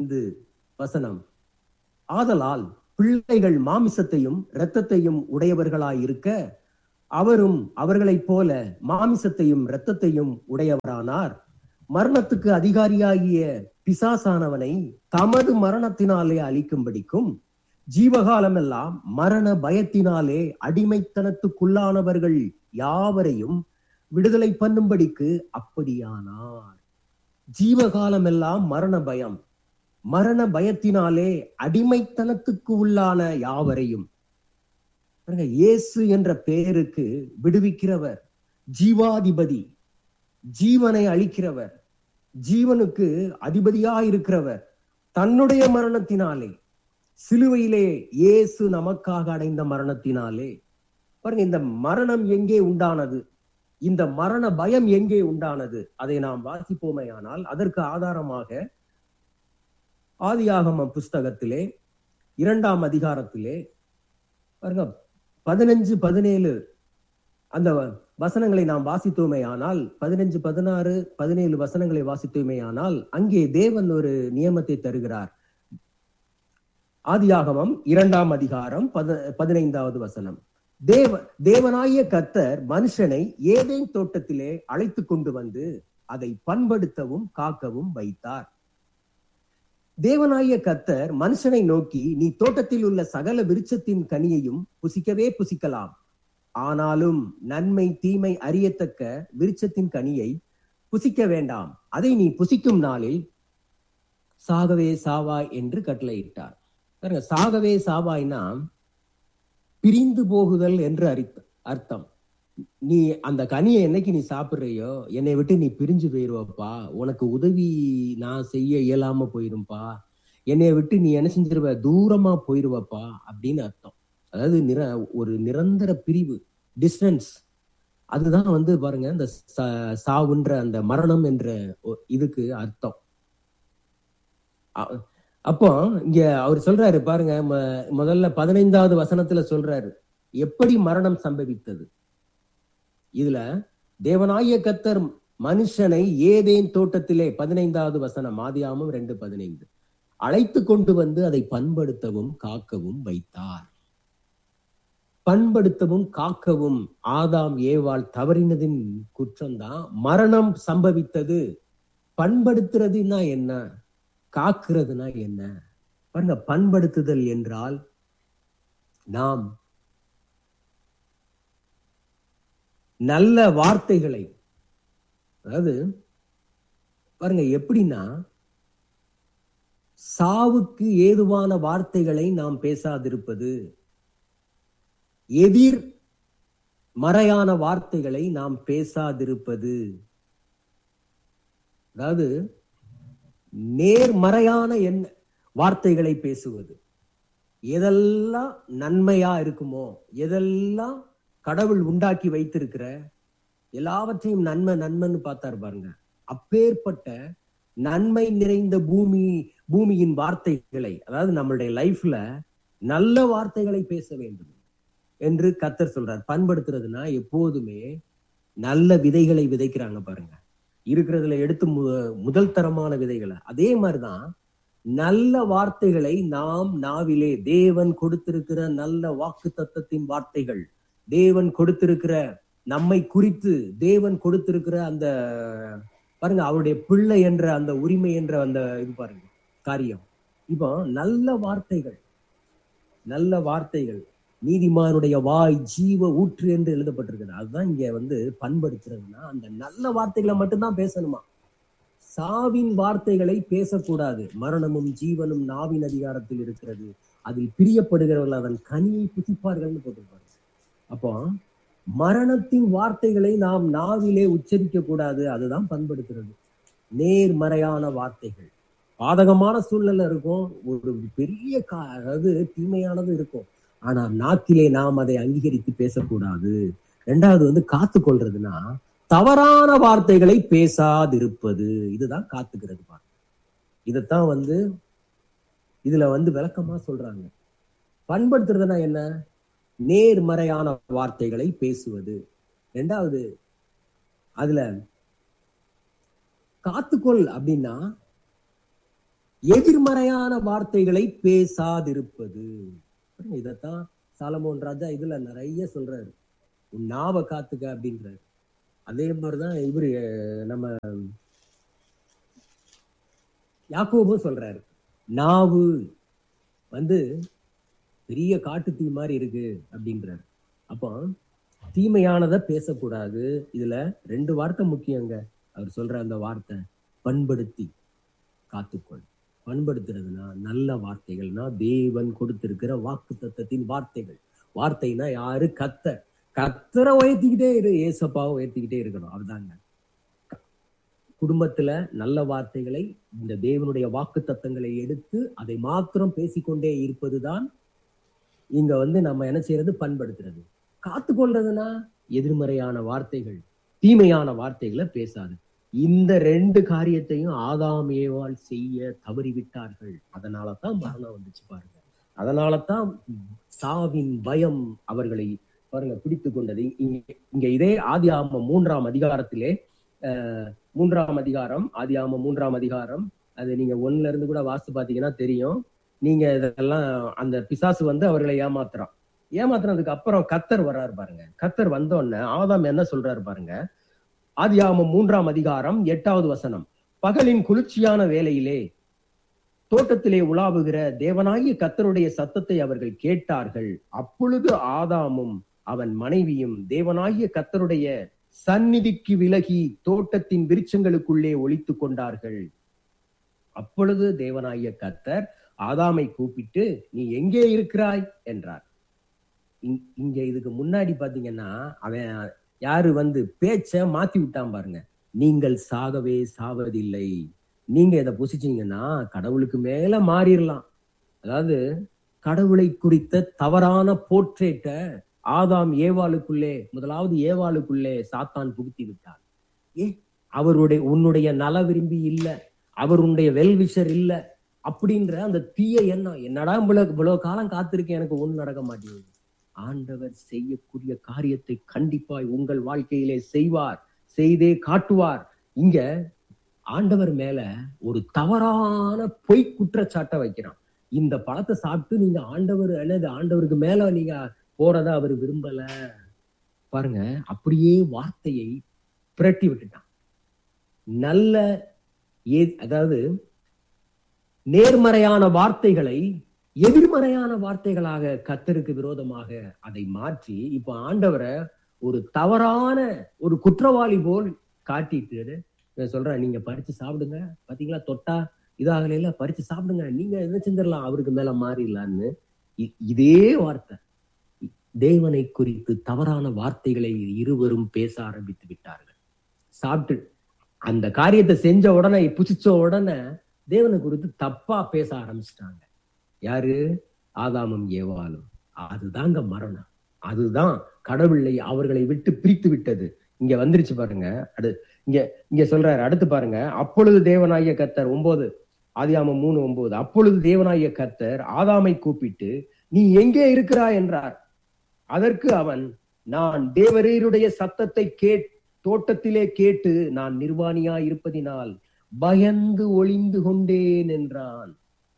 பதினைந்து வசனம் ஆதலால் பிள்ளைகள் மாமிசத்தையும் இரத்தத்தையும் உடையவர்களாயிருக்க அவரும் அவர்களைப் போல மாமிசத்தையும் இரத்தத்தையும் உடையவரானார் மரணத்துக்கு அதிகாரியாகிய பிசாசானவனை தமது மரணத்தினாலே அழிக்கும்படிக்கும் ஜீவகாலமெல்லாம் மரண பயத்தினாலே அடிமைத்தனத்துக்குள்ளானவர்கள் யாவரையும் விடுதலை பண்ணும்படிக்கு அப்படியானார் ஜீவகாலமெல்லாம் மரண பயம் மரண பயத்தினாலே அடிமைத்தனத்துக்கு உள்ளான யாவரையும் பாருங்க, இயேசு என்ற பெயருக்கு விடுவிக்கிறவர் ஜீவாதிபதி ஜீவனை அளிக்கிறவர் ஜீவனுக்கு அதிபதியாயிருக்கிறவர் தன்னுடைய மரணத்தினாலே சிலுவையிலே இயேசு நமக்காக அடைந்த மரணத்தினாலே பாருங்க இந்த மரணம் எங்கே உண்டானது இந்த மரண பயம் எங்கே உண்டானது அதை நாம் வாசிப்போமேயானால் அதற்கு ஆதாரமாக ஆதியாகம புஸ்தகத்திலே இரண்டாம் அதிகாரத்திலே பாருங்க பதினஞ்சு பதினேழு அந்த வசனங்களை நாம் வாசித்தோமேயானால் பதினஞ்சு பதினாறு பதினேழு வசனங்களை வாசித்தோமேயானால் அங்கே தேவன் ஒரு நியமத்தை தருகிறார் ஆதியாகமம் இரண்டாம் அதிகாரம் பத பதினைந்தாவது வசனம் தேவ தேவனாய கத்தர் மனுஷனை ஏதேன் தோட்டத்திலே அழைத்து கொண்டு வந்து அதை பண்படுத்தவும் காக்கவும் வைத்தார் தேவனாய கத்தர் மனுஷனை நோக்கி நீ தோட்டத்தில் உள்ள சகல விருட்சத்தின் கனியையும் புசிக்கவே புசிக்கலாம் ஆனாலும் நன்மை தீமை அறியத்தக்க விருட்சத்தின் கனியை புசிக்க வேண்டாம் அதை நீ புசிக்கும் நாளில் சாகவே சாவாய் என்று கட்டளையிட்டார் பாருங்க சாகவே சாவாய்னா பிரிந்து போகுதல் என்று அரித்த அர்த்தம் நீ அந்த கனியை என்னைக்கு நீ சாப்பிடுறியோ என்னை விட்டு நீ பிரிஞ்சு போயிருவப்பா உனக்கு உதவி நான் செய்ய இயலாம போயிரும்பா என்னை விட்டு நீ என்ன செஞ்சிருவ தூரமா போயிருவப்பா அப்படின்னு அர்த்தம் அதாவது நிர ஒரு நிரந்தர பிரிவு டிஸ்டன்ஸ் அதுதான் வந்து பாருங்க இந்த ச- சாவுன்ற அந்த மரணம் என்ற ஒ- இதுக்கு அர்த்தம் அ- அப்போ இங்க அவர் சொல்றாரு பாருங்க ம- முதல்ல பதினைந்தாவது வசனத்துல சொல்றாரு எப்படி மரணம் சம்பவித்தது இதுல தேவனாய கத்தர் மனுஷனை ஏதேன் தோட்டத்திலே பதினைந்தாவது வசனம் ஆதியாமம் ரெண்டு பதினைந்து அழைத்து கொண்டு வந்து அதை பண்படுத்தவும் காக்கவும் வைத்தார் பண்படுத்தவும் காக்கவும் ஆதாம் ஏவாள் தவறினதின் குற்றம்தான் மரணம் சம்பவித்தது பண்படுத்துறதுன்னா என்ன காக்குறதுனா என்ன பாருங்க பண்படுத்துதல் என்றால் நாம் நல்ல வார்த்தைகளை அதாவது பாருங்க எப்படின்னா சாவுக்கு ஏதுவான வார்த்தைகளை நாம் பேசாதிருப்பது எதிர் மறையான வார்த்தைகளை நாம் பேசாதிருப்பது அதாவது நேர்மறையான எண்ண வார்த்தைகளை பேசுவது எதெல்லாம் நன்மையா இருக்குமோ எதெல்லாம் கடவுள் உண்டாக்கி வைத்திருக்கிற எல்லாவற்றையும் நன்மை நன்மைன்னு பார்த்தாரு பாருங்க அப்பேற்பட்ட நன்மை நிறைந்த பூமி பூமியின் வார்த்தைகளை அதாவது நம்மளுடைய லைஃப்ல நல்ல வார்த்தைகளை பேச வேண்டும் என்று கத்தர் சொல்றார் பண்படுத்துறதுன்னா எப்போதுமே நல்ல விதைகளை விதைக்கிறாங்க பாருங்க இருக்கிறதுல எடுத்து மு- முதல் தரமான விதைகளை அதே மாதிரிதான் நல்ல வார்த்தைகளை நாம் நாவிலே தேவன் கொடுத்திருக்கிற நல்ல வாக்கு தத்தத்தின் வார்த்தைகள் தேவன் கொடுத்திருக்கிற நம்மை குறித்து தேவன் கொடுத்திருக்கிற அந்த பாருங்க அவருடைய பிள்ளை என்ற அந்த உரிமை என்ற அந்த இது பாருங்க காரியம் இப்போ நல்ல வார்த்தைகள் நல்ல வார்த்தைகள் நீதிமானுடைய வாய் ஜீவ ஊற்று என்று எழுதப்பட்டிருக்குது அதுதான் இங்க வந்து பண்படுத்துறதுன்னா அந்த நல்ல வார்த்தைகளை மட்டும்தான் பேசணுமா சாவின் வார்த்தைகளை பேசக்கூடாது மரணமும் ஜீவனும் நாவின் அதிகாரத்தில் இருக்கிறது அதில் பிரியப்படுகிறவர்கள் அதன் கனியை புசிப்பார்கள்னு போட்டிருப்பாங்க அப்போ மரணத்தின் வார்த்தைகளை நாம் நாவிலே உச்சரிக்க கூடாது அதுதான் பண்படுத்துறது நேர்மறையான வார்த்தைகள் பாதகமான சூழ்நிலை இருக்கும் ஒரு பெரிய கா- அதாவது தீமையானது இருக்கும் ஆனா நாக்கிலே நாம் அதை அங்கீகரித்து பேசக்கூடாது ரெண்டாவது வந்து காத்து கொள்றதுன்னா தவறான வார்த்தைகளை பேசாதிருப்பது இதுதான் காத்துக்கிறது பாருங்க இதைத்தான் வந்து இதுல வந்து விளக்கமா சொல்றாங்க பண்படுத்துறதுன்னா என்ன நேர்மறையான வார்த்தைகளை பேசுவது ரெண்டாவது அதுல காத்துக்கொள் அப்படின்னா எதிர்மறையான வார்த்தைகளை பேசாதிருப்பது பாருங்க, இதத்தான் சாலமோன் ராஜா இதுல நிறைய சொல்றாரு உன் நாவை காத்துக்க அப்படின்றாரு அதே மாதிரிதான் இவரு அஹ், நம்ம யாக்கோபும் சொல்றாரு நாவு வந்து பெரிய காட்டு தீ மாதிரி இருக்கு அப்படின்றாரு அப்போ தீமையானதை பேசக்கூடாது இதுல ரெண்டு வார்த்தை முக்கியங்க அவர் சொல்ற அந்த வார்த்தை பண்படுத்தி காத்துக்கொள் பண்படுத்துறதுனா நல்ல வார்த்தைகள்னா தேவன் கொடுத்திருக்கிற வாக்கு தத்தத்தின் வார்த்தைகள் வார்த்தைனா யாரு கத்தர் கத்தரை உயர்த்திக்கிட்டே இரு ஏசப்பாவை உயர்த்திக்கிட்டே இருக்கணும் அதுதாங்க குடும்பத்துல நல்ல வார்த்தைகளை இந்த தேவனுடைய வாக்கு தத்தங்களை எடுத்து அதை மாத்திரம் பேசிக்கொண்டே இருப்பதுதான் இங்க வந்து நம்ம என்ன செய்யறது பண்படுத்துறது காத்துக்கொள்றதுனா எதிர்மறையான வார்த்தைகள் தீமையான வார்த்தைகளை பேசாது இந்த ரெண்டு காரியத்தையும் ஆதாம் ஏவாள் செய்ய தவறிவிட்டார்கள் அதனால தான் மரணம் வந்துச்சு பாருங்க அதனால தான் சாவின் பயம் அவர்களை பாருங்க பிடித்து கொண்டது இங்க இங்க இதே ஆதி ஆமம் மூன்றாம் அதிகாரத்திலே அஹ், மூன்றாம் அதிகாரம் ஆதி ஆமம் மூன்றாம் அதிகாரம் அது நீங்க ஒண்ணுல இருந்து கூட வாசித்து பாத்தீங்கன்னா தெரியும் நீங்க இதெல்லாம் அந்த பிசாசு வந்து அவர்களை ஏமாத்துறான் ஏமாத்துனதுக்கு அப்புறம் கத்தர் வர்றாரு பாருங்க கத்தர் வந்த உடனே ஆதாம் என்ன சொல்றாரு பாருங்க ஆதியாகமம் மூன்றாம் அதிகாரம் எட்டாவது வசனம் பகலின் குளிர்ச்சியான வேளையிலே தோட்டத்திலே உலாவுகிற தேவனாகிய கத்தருடைய சத்தத்தை அவர்கள் கேட்டார்கள் அப்பொழுது ஆதாமும் அவன் மனைவியும் தேவனாகிய கத்தருடைய சந்நிதிக்கு விலகி தோட்டத்தின் விருட்சங்களுக்குள்ளே ஒளித்துக் கொண்டார்கள் அப்பொழுது தேவனாகிய கத்தர் ஆதாமை கூப்பிட்டு நீ எங்கே இருக்கிறாய் என்றார் இங்- இங்க இதுக்கு முன்னாடி பாத்தீங்கன்னா அவன் யாரு வந்து பேச்ச மாத்தி விட்டான் பாருங்க நீங்கள் சாகவே சாவதில்லை நீங்க இதை புசிச்சீங்கன்னா கடவுளுக்கு மேல மாறிடலாம் அதாவது கடவுளை குறித்த தவறான போர்ட்ரேட்ட ஆதாம் ஏவாளுக்குள்ளே முதலாவது ஏவாளுக்குள்ளே சாத்தான் புகுத்தி விட்டார் ஏ அவருடைய உன்னுடைய நல விரும்பி இல்ல அவர் உன்னுடைய வெல்விஷர் இல்ல அப்படின்ற அந்த தீய எண்ணம் என்னடா இவ்வளவு இவ்வளவு காலம் காத்திருக்கேன் எனக்கு ஒண்ணு நடக்க மாட்டேங்குது ஆண்டவர் செய்யக்கூடிய காரியத்தை கண்டிப்பாய் உங்கள் வாழ்க்கையிலே செய்வார் செய்தே காட்டுவார் இங்க ஆண்டவர் மேல ஒரு தவறான பொய் குற்றச்சாட்டை வைக்கிறான் இந்த பழத்தை சாப்பிட்டு நீங்க ஆண்டவர் என்னது ஆண்டவருக்கு மேல நீங்க போறத அவர் விரும்பல பாருங்க அப்படியே வார்த்தையை புரட்டி விட்டுட்டான் நல்ல ஏ அதாவது நேர்மறையான வார்த்தைகளை எதிர்மறையான வார்த்தைகளாக கத்தருக்கு விரோதமாக அதை மாற்றி இப்ப ஆண்டவரை ஒரு தவறான ஒரு குற்றவாளி போல் காட்டிட்டு இவன் சொல்றேன் நீங்க பறிச்சு சாப்பிடுங்க பாத்தீங்களா தொட்டா இதாகல பறிச்சு சாப்பிடுங்க நீங்க என்ன செஞ்சிடலாம் அவருக்கு மேல மாறிடலான்னு இ- இதே வார்த்தை தேவனை குறித்து தவறான வார்த்தைகளை இருவரும் பேச ஆரம்பித்து விட்டார்கள் சாப்பிட்டு அந்த காரியத்தை செஞ்ச உடனே புசிச்ச உடனே தேவனை குறித்து தப்பா பேச ஆரம்பிச்சிட்டாங்க யாரு ஆதாமும் ஏவாளும் அதுதாங்க மரணம் அதுதான் கடவுளை அவர்களை விட்டு பிரித்து விட்டது இங்க வந்துருச்சு பாருங்க அடு இங்க இங்க சொல்றாரு அடுத்து பாருங்க அப்பொழுது தேவனாகிய கர்த்தர் ஒன்பது ஆதியாமம் மூணு ஒன்பது அப்பொழுது தேவனாகிய கர்த்தர் ஆதாமை கூப்பிட்டு நீ எங்கே இருக்கிறாய் என்றார் அதற்கு அவன் நான் தேவரீருடைய சத்தத்தை கேட் தோட்டத்திலே கேட்டு நான் நிர்வாணியா இருப்பதினால் பயந்து ஒளிந்து கொண்டேன் என்றான்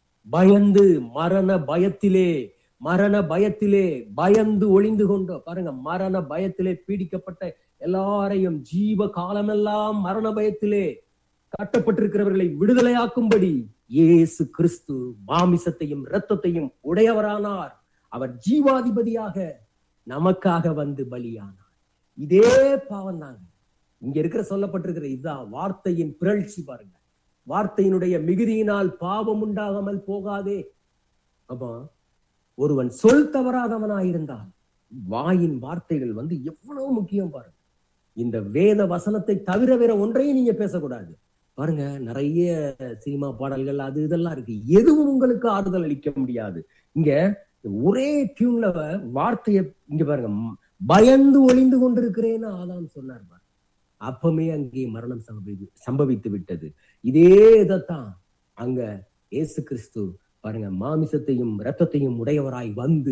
பயந்து மரண பயத்திலே மரண பயத்திலே பயந்து ஒளிந்து கொண்டோ பாருங்க மரண பயத்திலே பீடிக்கப்பட்ட எல்லாரையும் ஜீவ காலமெல்லாம் மரண பயத்திலே கட்டப்பட்டிருக்கிறவர்களை விடுதலையாக்கும்படி இயேசு கிறிஸ்து மாமிசத்தையும் இரத்தத்தையும் உடையவரானார் அவர் ஜீவாதிபதியாக நமக்காக வந்து பலியானார் இதே பாவம் தாங்க இங்க இருக்கிற சொல்லப்பட்டிருக்கிற இதுதான் வார்த்தையின் பிறழ்ச்சி பாருங்க வார்த்தையினுடைய மிகுதியினால் பாவம் உண்டாகாமல் போகாதே அப்போ ஒருவன் சொல் தவறாதவனாயிருந்தால் வாயின் வார்த்தைகள் வந்து எவ்வளவு முக்கியம் பாருங்க இந்த வேத வசனத்தை தவிர வேற ஒன்றையும் நீங்க பேசக்கூடாது பாருங்க நிறைய சினிமா பாடல்கள் அது இதெல்லாம் இருக்கு எதுவும் உங்களுக்கு ஆறுதல் அளிக்க முடியாது இங்க ஒரே டியூன்ல வார்த்தையை இங்க பாருங்க ம், பயந்து ஒளிந்து கொண்டிருக்கிறேன்னு ஆதாம் சொன்னார் பாருங்க. அப்பமே அங்கே மரணம் சம்பவி சம்பவித்து விட்டது இதே இதைத்தான் அங்க இயேசு கிறிஸ்து பாருங்க மாமிசத்தையும் இரத்தத்தையும் உடையவராய் வந்து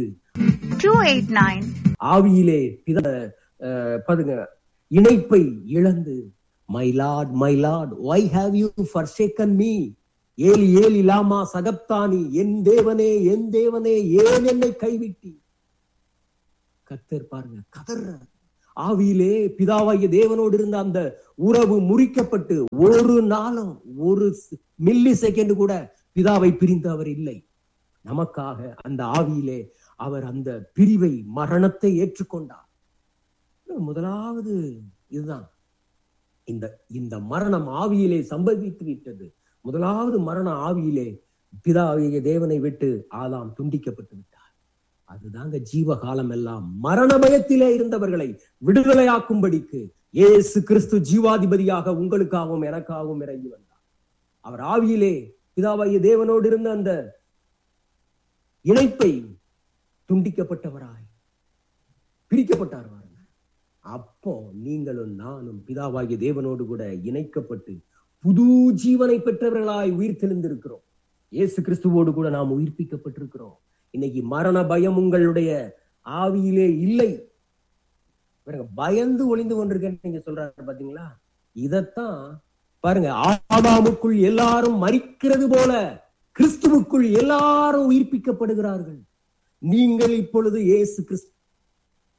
289 ஆவியிலே பித அஹ், பாருங்க இணைப்பை இழந்து my lord my lord why have you forsaken me ஏலி ஏலி லாமா சகப்தானி என் தேவனே என் தேவனே ஏன் என்னை கைவிட்டி கத்தர் பாருங்க கதற ஆவியிலே பிதாவாகிய தேவனோடு இருந்த அந்த உறவு முறிக்கப்பட்டு ஒரு நாளும் ஒரு மில்லி செகண்ட் கூட பிதாவை பிரிந்து அவர் இல்லை நமக்காக அந்த ஆவியிலே அவர் அந்த பிரிவை மரணத்தை ஏற்றுக்கொண்டார் முதலாவது இதுதான் இந்த இந்த மரணம் ஆவியிலே சம்பவித்து விட்டது முதலாவது மரண ஆவியிலே பிதாவிய தேவனை விட்டு ஆதாம் துண்டிக்கப்பட்டு விட்டார் அதுதாங்க ஜீவ காலம் எல்லாம் மரண பயத்திலே இருந்தவர்களை விடுதலையாக்கும்படிக்கு ஏசு கிறிஸ்து ஜீவாதிபதியாக உங்களுக்காகவும் எனக்காகவும் இறங்கி வந்தார் அவர் ஆவியிலே பிதாவாகிய தேவனோடு இருந்த அந்த இணைப்பை துண்டிக்கப்பட்டவராய் பிரிக்கப்பட்டார் பாருங்க அப்போ நீங்களும் நானும் பிதாவாகிய தேவனோடு கூட இணைக்கப்பட்டு புது ஜீவனை பெற்றவர்களாய் உயிர் தெளிந்திருக்கிறோம் இயேசு கிறிஸ்துவோடு கூட நாம் உயிர்ப்பிக்கப்பட்டிருக்கிறோம் இன்னைக்கு மரண பயம் உங்களுடைய ஆவியிலே இல்லை பாருங்க பயந்து ஒளிந்து கொண்டிருக்கேன்னு நீங்க சொல்றாரு பாத்தீங்களா இதத்தான் பாருங்க ஆதாமுக்குள் எல்லாரும் மறிக்கிறது போல கிறிஸ்துவுக்குள் எல்லாரும் உயிர்ப்பிக்கப்படுகிறார்கள் நீங்கள் இப்பொழுது இயேசு கிறிஸ்து